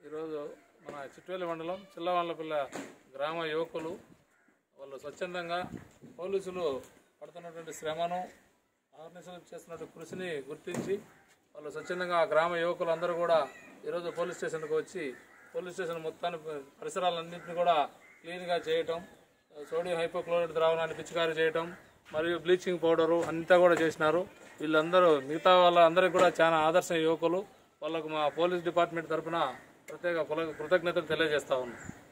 ఈరోజు మన చిట్వేలి మండలం చిల్లవాళ్ళపల్లె గ్రామ యువకులు వాళ్ళు స్వచ్ఛందంగా పోలీసులు పడుతున్నటువంటి శ్రమను ఆర్గనైజేషన్ చేస్తున్నటువంటి కృషిని గుర్తించి వాళ్ళు స్వచ్ఛందంగా ఆ గ్రామ యువకులు అందరూ కూడా ఈరోజు పోలీస్ స్టేషన్కి వచ్చి పోలీస్ స్టేషన్ మొత్తాన్ని పరిసరాలన్నింటినీ కూడా క్లీన్గా చేయటం సోడియం హైపోక్లోరైడ్ ద్రావణాన్ని పిచికారీ చేయటం మరియు బ్లీచింగ్ పౌడరు అంతా కూడా చేసినారు వీళ్ళందరూ మిగతా వాళ్ళందరికీ కూడా చాలా ఆదర్శ యువకులు వాళ్ళకు మా పోలీస్ డిపార్ట్మెంట్ తరఫున ప్రత్యేక కృతజ్ఞతలు తెలియజేస్తా ఉన్నాం